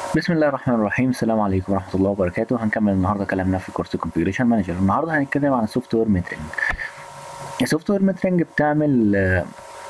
بسم الله الرحمن الرحيم السلام عليكم ورحمة الله وبركاته هنكمل النهاردة كلامنا في كورس كونفيجريشن مانجر النهاردة هنتكلم عن السوفت وير ميترنج السوفت وير ميترنج بتعمل آه،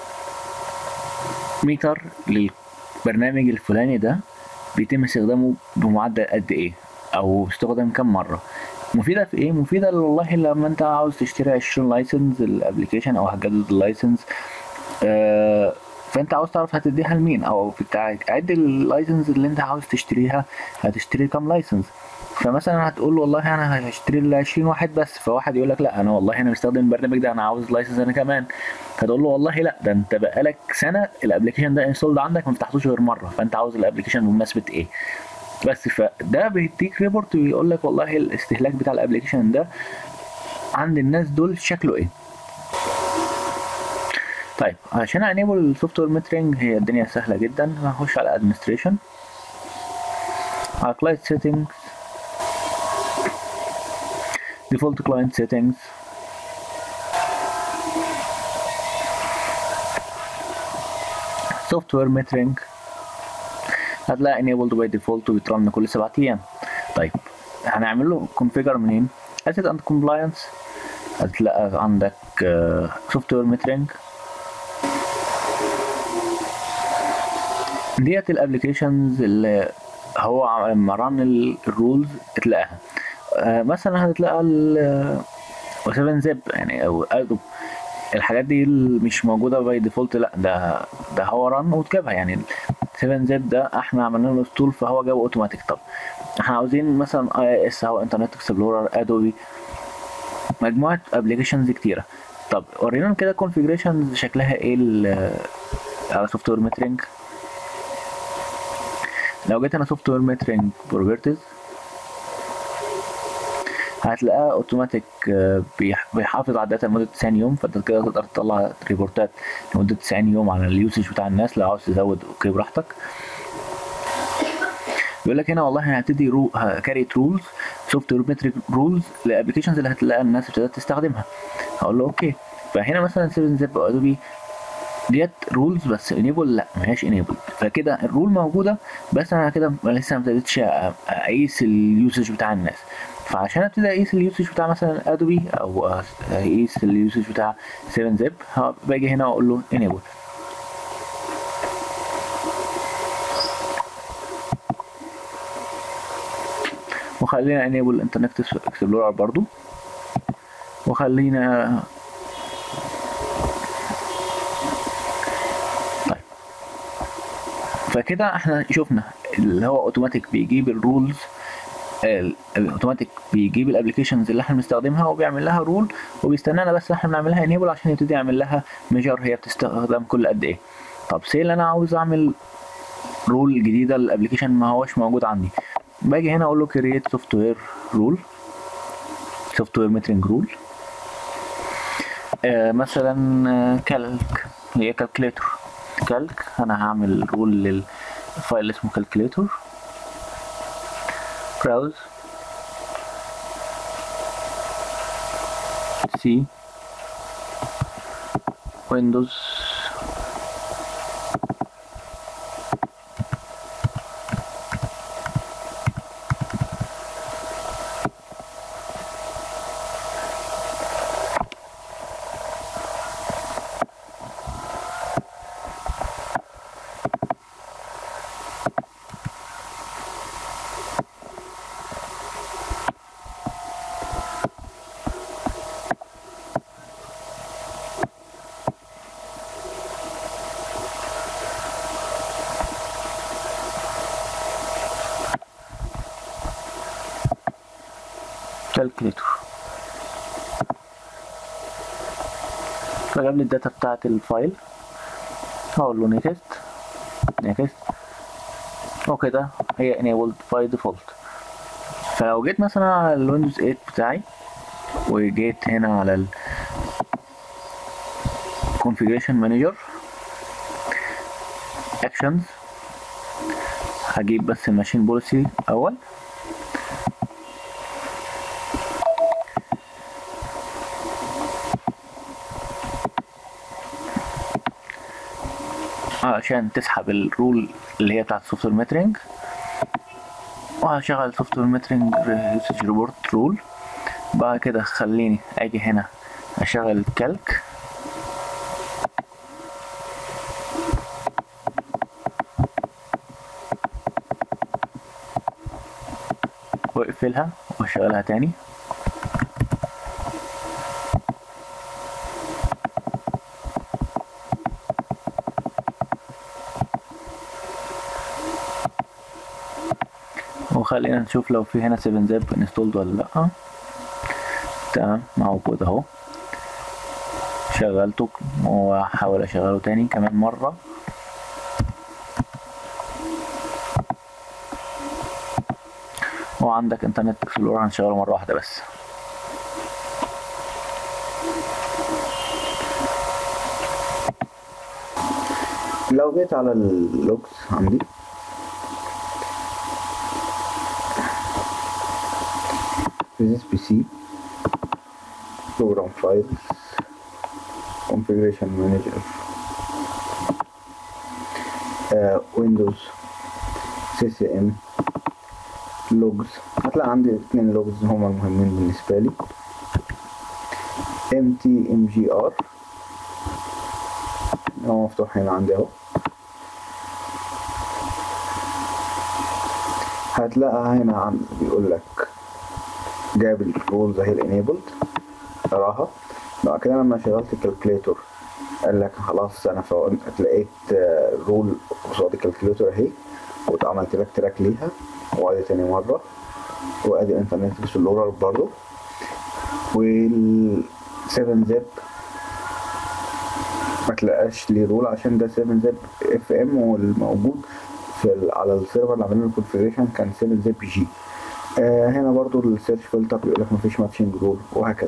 ميتر للبرنامج الفلاني ده بيتم استخدامه بمعدل قد ايه او استخدم كم مرة مفيدة في ايه؟ مفيدة والله لما انت عاوز تشتري 20 لايسنس الابلكيشن او هتجدد اللايسنس آه فانت عاوز تعرف هتديها لمين او بتاع عد اللايسنس اللي انت عاوز تشتريها هتشتري كام لايسنس فمثلا هتقول والله انا هشتري ل 20 واحد بس فواحد يقول لك لا انا والله انا مستخدم البرنامج ده انا عاوز لايسنس انا كمان فتقول له والله لا ده انت بقالك سنه الابلكيشن ده انستولد عندك ما فتحتوش غير مره فانت عاوز الابلكيشن بمناسبه ايه بس فده بيديك ريبورت ويقول لك والله الاستهلاك بتاع الابلكيشن ده عند الناس دول شكله ايه طيب عشان انيبل السوفت وير ميترنج هي الدنيا سهله جدا هخش على ادمنستريشن على كلاينت سيتنجز default client settings software metering هتلاقي enabled by default وبيترن كل سبعة ايام طيب هنعمل له configure منين asset and compliance هتلاقي عندك آه، software metering ديت الابلكيشنز اللي هو لما رن الرولز تلاقيها آه، مثلا هتلاقي ال 7 زب يعني او ادوب الحاجات دي اللي مش موجوده باي ديفولت لا ده ده هو رن وتجيبها يعني 7 زب ده احنا عملنا له انستول فهو جابه اوتوماتيك طب احنا عاوزين مثلا اي اس او انترنت اكسبلورر ادوبي مجموعه ابلكيشنز كتيره طب ورينا كده كونفيجريشنز شكلها ايه ال- على سوفت وير ميترنج لو جيت انا سوفت وير ميترنج بروبرتيز هتلاقيها اوتوماتيك بيحافظ على الداتا لمده 90 يوم فانت كده تقدر تطلع ريبورتات لمده 90 يوم على اليوسج بتاع الناس لو عاوز تزود اوكي براحتك بيقول لك هنا والله انا هبتدي رو كاريت رولز سوفت وير ميتريك رولز للابلكيشنز اللي هتلاقي الناس ابتدت تستخدمها هقول له اوكي فهنا مثلا 7 زب او ادوبي ديت رولز بس انيبل لا ملهاش انيبل فكده الرول موجوده بس انا كده لسه ما ابتديتش أ- اقيس اليوسج بتاع الناس فعشان ابتدي اقيس اليوسج بتاع مثلا ادوبي او اقيس اليوسج بتاع 7 زب باجي هنا واقول له انيبل وخلينا انيبل انترنت اكسبلورر برضو وخلينا طيب فكده احنا شفنا اللي هو اوتوماتيك بيجيب الرولز الاوتوماتيك بيجيب الابلكيشنز اللي احنا بنستخدمها وبيعمل لها رول وبيستنانا بس احنا بنعمل لها انيبل عشان يبتدي يعمل لها ميجر هي بتستخدم كل قد ايه طب سي اللي انا عاوز اعمل رول جديده للابلكيشن ما هوش موجود عندي باجي هنا اقول له كرييت سوفت وير رول سوفت وير ميترنج رول مثلا كالك هي كالكليتور كالك انا هعمل رول للفايل اسمه كالكليتور براوز سي ويندوز كالكليتور فجاب لي الداتا بتاعت الفايل هقول له نيكست نيكست وكده هي enabled by default فلو جيت مثلا على الويندوز 8 بتاعي وجيت هنا على ال configuration manager actions هجيب بس الماشين بوليسي اول عشان تسحب الرول اللي هي بتاعت السوفت وير ميترنج وهشغل سوفت وير مترنج يوسج ريبورت رول بعد كده خليني اجي هنا اشغل الكالك واقفلها واشغلها تاني وخلينا نشوف لو في هنا 7 زب انستولد ولا لا تمام موجود اهو شغلته واحاول اشغله تاني كمان مرة وعندك انترنت اكسبلورر هنشغله مرة واحدة بس لو جيت على اللوجز عندي this PC program files configuration manager uh, Windows CCM لوجز هتلاقي عندي اتنين لوجز هما المهمين بالنسبة لي MTMGR هو مفتوح هنا عندي اهو هتلاقي هنا عن بيقول لك جاب الرولز اهي الانيبلد اقراها بعد كده لما شغلت الكالكوليتور قال لك خلاص انا فوق- لقيت رول قصاد الكالكوليتور اهي واتعملت لك تراك ليها وادي تاني مرة وادي الانترنت اكسبلورر برضو وال 7 زب ما تلاقاش ليه رول عشان ده 7 زب اف ام والموجود في ال- على السيرفر اللي عاملين له الكونفيجريشن كان 7 زب جي آه هنا برضو السيرش فلتر بيقول لك مفيش ماتشنج رول وهكذا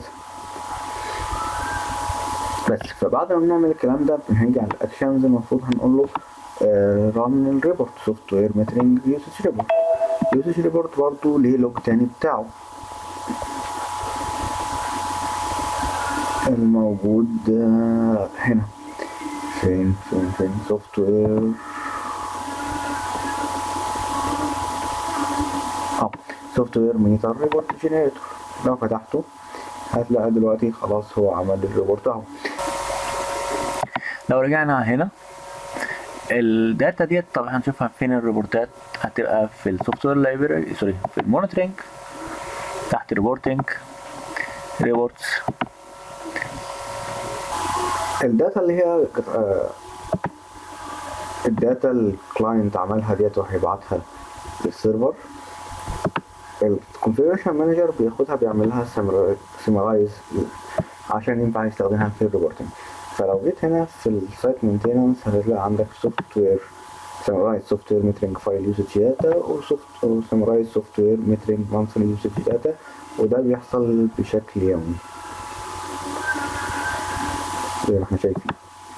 بس فبعد ما بنعمل الكلام ده بنيجي على الاكشنز المفروض هنقول له ران الريبورت سوفت وير مترنج يوسج ريبورت يوسج ريبورت برضو ليه لوج تاني بتاعه الموجود آه، هنا فين فين فين سوفت وير اه سوفت وير ميتر ريبورت جنريتور لو فتحته هتلاقي دلوقتي خلاص هو عمل الريبورت اهو لو رجعنا هنا الداتا ديت طبعا هنشوفها فين الريبورتات هتبقى في السوفت وير لايبراري سوري في المونيتورنج تحت ريبورتنج ريبورتس الداتا اللي هي آه، الداتا الكلاينت عملها ديت وهيبعتها للسيرفر الكونفيجريشن مانجر بياخدها بيعملها سمرايز عشان ينفع يستخدمها في الريبورتنج فلو جيت هنا في السايت مينتيننس هتلاقي عندك سوفت وير سمرايز سوفت وير مترنج فايل يوسج داتا وسوفت وسمرايز سوفت وير مترنج مانثلي يوسج داتا وده بيحصل بشكل يومي زي ما احنا شايفين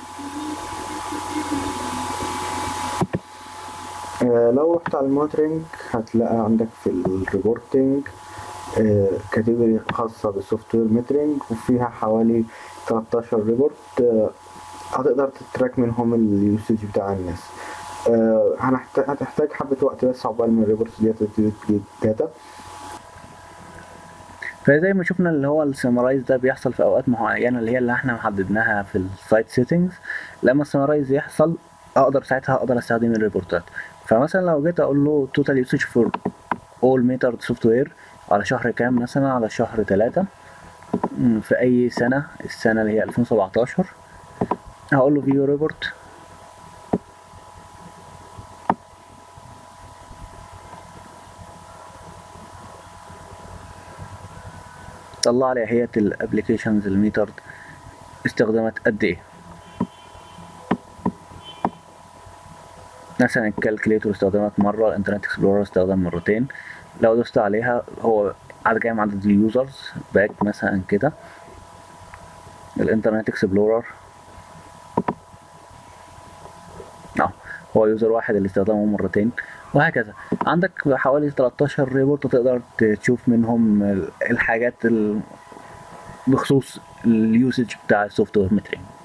آه، لو رحت على المونترنج هتلاقي عندك في الريبورتنج كاتيجوري خاصة بالسوفت وير مترنج وفيها حوالي 13 ريبورت آه، هتقدر تتراك منهم اليوسج بتاع الناس آه، هنحتاج هتحتاج حبة وقت بس عقبال ما الريبورتس ديت تبتدي تجيب داتا فزي ما شفنا اللي هو السمرايز ده بيحصل في اوقات معينه اللي هي اللي احنا محددناها في السايت سيتنجز لما السمرايز يحصل اقدر ساعتها اقدر استخدم الريبورتات فمثلا لو جيت اقول له توتال يوسج فور اول ميتر سوفت وير على شهر كام مثلا على شهر ثلاثة في اي سنه السنه اللي هي 2017 هقول له فيو ريبورت طلع لي هي الابلكيشنز الميتر استخدمت قد ايه مثلا الكالكليتور استخدمت مرة الانترنت اكسبلورر استخدم مرتين لو دوست عليها هو عدد كام عدد اليوزرز باك مثلا كده الانترنت اكسبلورر اه هو يوزر واحد اللي استخدمه مرتين وهكذا عندك حوالي 13 ريبورت تقدر تشوف منهم الحاجات ال- بخصوص اليوسج بتاع السوفت وير مترين